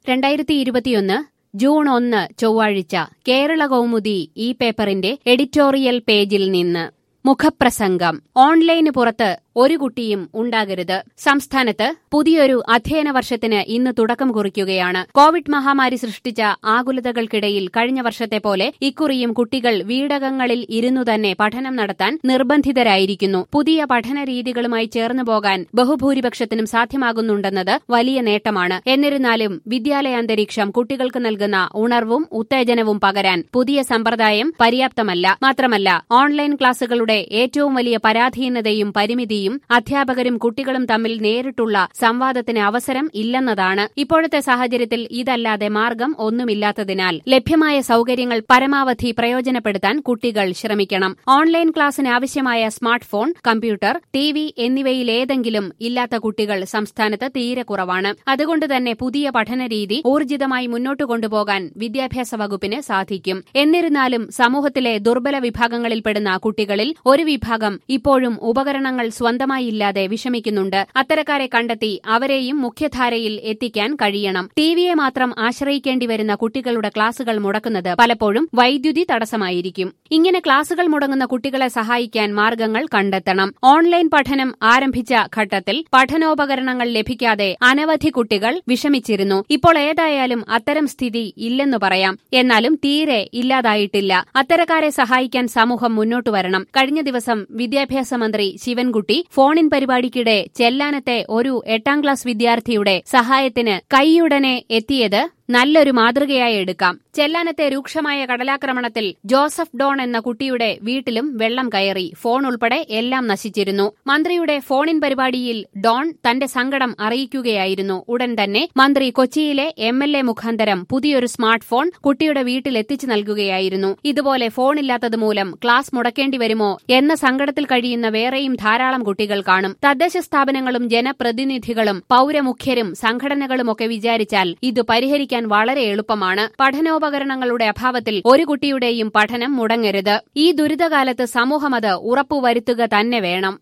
രണ്ടായിരത്തി ഇരുപത്തിയൊന്ന് ജൂൺ ഒന്ന് ചൊവ്വാഴ്ച കേരള കൗമുദി ഈ പേപ്പറിന്റെ എഡിറ്റോറിയൽ പേജിൽ നിന്ന് മുഖപ്രസംഗം ഓൺലൈന് പുറത്ത് ഒരു കുട്ടിയും ഉണ്ടാകരുത് സംസ്ഥാനത്ത് പുതിയൊരു അധ്യയന വർഷത്തിന് ഇന്ന് തുടക്കം കുറിക്കുകയാണ് കോവിഡ് മഹാമാരി സൃഷ്ടിച്ച ആകുലതകൾക്കിടയിൽ കഴിഞ്ഞ വർഷത്തെ പോലെ ഇക്കുറിയും കുട്ടികൾ വീടകങ്ങളിൽ ഇരുന്നു തന്നെ പഠനം നടത്താൻ നിർബന്ധിതരായിരിക്കുന്നു പുതിയ പഠന രീതികളുമായി ചേർന്നു പോകാൻ ബഹുഭൂരിപക്ഷത്തിനും സാധ്യമാകുന്നുണ്ടെന്നത് വലിയ നേട്ടമാണ് എന്നിരുന്നാലും വിദ്യാലയാന്തരീക്ഷം കുട്ടികൾക്ക് നൽകുന്ന ഉണർവും ഉത്തേജനവും പകരാൻ പുതിയ സമ്പ്രദായം പര്യാപ്തമല്ല മാത്രമല്ല ഓൺലൈൻ ക്ലാസുകളുടെ ഏറ്റവും വലിയ പരാധീനതയും പരിമിതിയും അധ്യാപകരും കുട്ടികളും തമ്മിൽ നേരിട്ടുള്ള സംവാദത്തിന് അവസരം ഇല്ലെന്നതാണ് ഇപ്പോഴത്തെ സാഹചര്യത്തിൽ ഇതല്ലാതെ മാർഗം ഒന്നുമില്ലാത്തതിനാൽ ലഭ്യമായ സൌകര്യങ്ങൾ പരമാവധി പ്രയോജനപ്പെടുത്താൻ കുട്ടികൾ ശ്രമിക്കണം ഓൺലൈൻ ക്ലാസ്സിന് ആവശ്യമായ smart phone computer T V എന്നിവയിലേതെങ്കിലും ഇല്ലാത്ത കുട്ടികൾ സംസ്ഥാനത്ത് തീരെ കുറവാണ് അതുകൊണ്ട് തന്നെ പുതിയ പഠനരീതി ഊർജിതമായി മുന്നോട്ട് കൊണ്ടുപോകാൻ വിദ്യാഭ്യാസ വകുപ്പിന് സാധിക്കും എന്നിരുന്നാലും സമൂഹത്തിലെ ദുർബല വിഭാഗങ്ങളിൽപ്പെടുന്ന കുട്ടികളിൽ ഒരു വിഭാഗം ഇപ്പോഴും ഉപകരണങ്ങൾ സ്വന്തമായില്ലാതെ വിഷമിക്കുന്നുണ്ട് അത്തരക്കാരെ കണ്ടെത്തി അവരെയും മുഖ്യധാരയിൽ എത്തിക്കാൻ കഴിയണം ടിവിയെ മാത്രം ആശ്രയിക്കേണ്ടി വരുന്ന കുട്ടികളുടെ ക്ലാസുകൾ മുടക്കുന്നത് പലപ്പോഴും വൈദ്യുതി തടസ്സമായിരിക്കും ഇങ്ങനെ ക്ലാസുകൾ മുടങ്ങുന്ന കുട്ടികളെ സഹായിക്കാൻ മാർഗങ്ങൾ കണ്ടെത്തണം ഓൺലൈൻ പഠനം ആരംഭിച്ച ഘട്ടത്തിൽ പഠനോപകരണങ്ങൾ ലഭിക്കാതെ അനവധി കുട്ടികൾ വിഷമിച്ചിരുന്നു ഇപ്പോൾ ഏതായാലും അത്തരം സ്ഥിതി ഇല്ലെന്നു പറയാം എന്നാലും തീരെ ഇല്ലാതായിട്ടില്ല അത്തരക്കാരെ സഹായിക്കാൻ സമൂഹം മുന്നോട്ടു വരണം കഴിഞ്ഞ ദിവസം വിദ്യാഭ്യാസ മന്ത്രി ശിവൻകുട്ടി ഫോണിൻ പരിപാടിക്കിടെ ചെല്ലാനത്തെ ഒരു എട്ടാം ക്ലാസ് വിദ്യാർത്ഥിയുടെ സഹായത്തിന് കൈയുടനെ എത്തിയത് നല്ലൊരു മാതൃകയായി എടുക്കാം ചെല്ലാനത്തെ രൂക്ഷമായ കടലാക്രമണത്തിൽ ജോസഫ് ഡോൺ എന്ന കുട്ടിയുടെ വീട്ടിലും വെള്ളം കയറി ഫോൺ ഉൾപ്പെടെ എല്ലാം നശിച്ചിരുന്നു മന്ത്രിയുടെ ഫോണിൻ പരിപാടിയിൽ ഡോൺ തന്റെ സങ്കടം അറിയിക്കുകയായിരുന്നു ഉടൻ തന്നെ മന്ത്രി കൊച്ചിയിലെ എം എൽ എ മുഖാന്തരം പുതിയൊരു സ്മാർട്ട് ഫോൺ കുട്ടിയുടെ വീട്ടിൽ എത്തിച്ചു നൽകുകയായിരുന്നു ഇതുപോലെ ഫോണില്ലാത്തത് മൂലം ക്ലാസ് മുടക്കേണ്ടി വരുമോ എന്ന സങ്കടത്തിൽ കഴിയുന്ന വേറെയും ധാരാളം കുട്ടികൾ കാണും തദ്ദേശ സ്ഥാപനങ്ങളും ജനപ്രതിനിധികളും പൌരമുഖ്യരും സംഘടനകളുമൊക്കെ വിചാരിച്ചാൽ ഇത് പരിഹരിക്കാൻ വളരെ എളുപ്പമാണ് പഠനോപകരണങ്ങളുടെ അഭാവത്തിൽ ഒരു കുട്ടിയുടെയും പഠനം മുടങ്ങരുത് ഈ ദുരിതകാലത്ത് സമൂഹമത് ഉറപ്പുവരുത്തുക തന്നെ വേണം